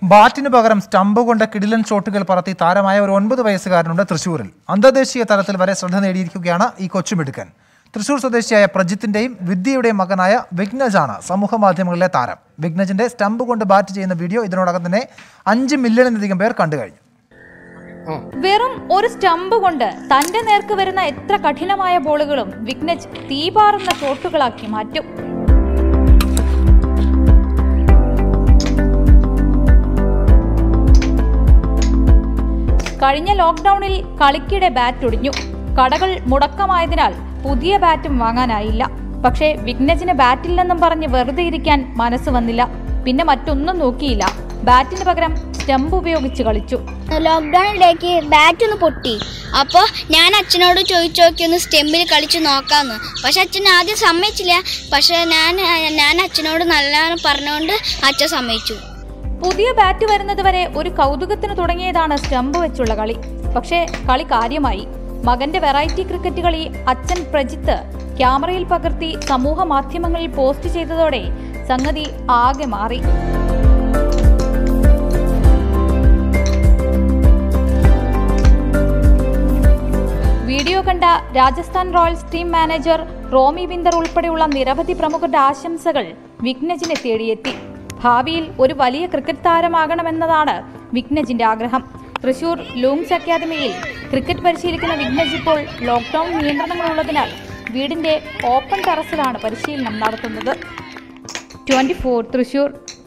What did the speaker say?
ബാറ്റിന് പകരം സ്റ്റമ്പ് കൊണ്ട് കിടിലൻ ഷോട്ടുകൾ പറത്തി താരമായ ഒരു ഒൻപത് വയസ്സുകാരനുണ്ട് തൃശൂരിൽ അന്തർദേശീയ തലത്തിൽ വരെ ശ്രദ്ധ നേടിയിരിക്കുകയാണ് ഈ കൊച്ചുമിടുക്കൻ തൃശൂർ സ്വദേശിയായ പ്രജിത്തിന്റെയും വിദ്യയുടെയും മകനായ വിഘ്നജാണ് സമൂഹ മാധ്യമങ്ങളിലെ താരം വിഘ്നജിന്റെ സ്റ്റമ്പ് കൊണ്ട് ബാറ്റ് ചെയ്യുന്ന വീഡിയോ ഇതിനോടകം തന്നെ അഞ്ച് മില്യണിലധികം പേർ കണ്ടു കഴിഞ്ഞു വെറും ഒരു സ്റ്റമ്പ് കൊണ്ട് തന്റെ നേർക്ക് വരുന്ന എത്ര കഠിനമായ ബോളുകളും വിഘ്നജ് തീപാറുന്ന ഷോട്ടുകളാക്കി മാറ്റും കഴിഞ്ഞ ലോക്ക്ഡൌണിൽ കളിക്കിടെ ബാറ്റ് ഒടിഞ്ഞു കടകൾ മുടക്കമായതിനാൽ പുതിയ ബാറ്റും വാങ്ങാനായില്ല പക്ഷേ വിഘ്നജിന് ബാറ്റില്ലെന്നും പറഞ്ഞ് വെറുതെ ഇരിക്കാൻ മനസ്സ് വന്നില്ല പിന്നെ മറ്റൊന്നും നോക്കിയില്ല ബാറ്റിന് പകരം സ്റ്റമ്പ് ഉപയോഗിച്ച് കളിച്ചു ലോക്ക്ഡൗണിലേക്ക് ബാറ്റ് ഒന്ന് പൊട്ടി അപ്പോൾ ഞാൻ അച്ഛനോട് ചോദിച്ചു നോക്കി ഒന്ന് സ്റ്റെമ്പിൽ കളിച്ച് നോക്കാമെന്ന് പക്ഷെ അച്ഛൻ ആദ്യം സമ്മതിച്ചില്ല പക്ഷെ ഞാൻ ഞാൻ അച്ഛനോട് നല്ലതാണ് പറഞ്ഞുകൊണ്ട് അച്ഛൻ സമ്മതിച്ചു പുതിയ ബാറ്റ് വരുന്നത് വരെ ഒരു കൗതുകത്തിന് തുടങ്ങിയതാണ് സ്റ്റമ്പ് വെച്ചുള്ള കളി പക്ഷേ കളി കാര്യമായി മകന്റെ വെറൈറ്റി ക്രിക്കറ്റ് കളി അച്ഛൻ പ്രജിത്ത് ക്യാമറയിൽ പകർത്തി സമൂഹ മാധ്യമങ്ങളിൽ പോസ്റ്റ് ചെയ്തതോടെ സംഗതി ആകെ മാറി വീഡിയോ കണ്ട Rajasthan royals team manager Romi Bhinder ഉൾപ്പെടെയുള്ള നിരവധി പ്രമുഖരുടെ ആശംസകൾ വിഘ്നജിനെ തേടിയെത്തി ഭാവിയിൽ ഒരു വലിയ ക്രിക്കറ്റ് താരമാകണമെന്നതാണ് വിഘ്നജിന്റെ ആഗ്രഹം തൃശൂർ ലൂങ്സ് അക്കാദമിയിൽ ക്രിക്കറ്റ് പരിശീലിക്കുന്ന വിഘ്നജ് ഇപ്പോൾ ലോക്ക്ഡൌൺ നിയന്ത്രണങ്ങളുള്ളതിനാൽ വീടിന്റെ ഓപ്പൺ ടെറസിലാണ് പരിശീലനം നടത്തുന്നത് ട്വന്റി ഫോർ തൃശൂർ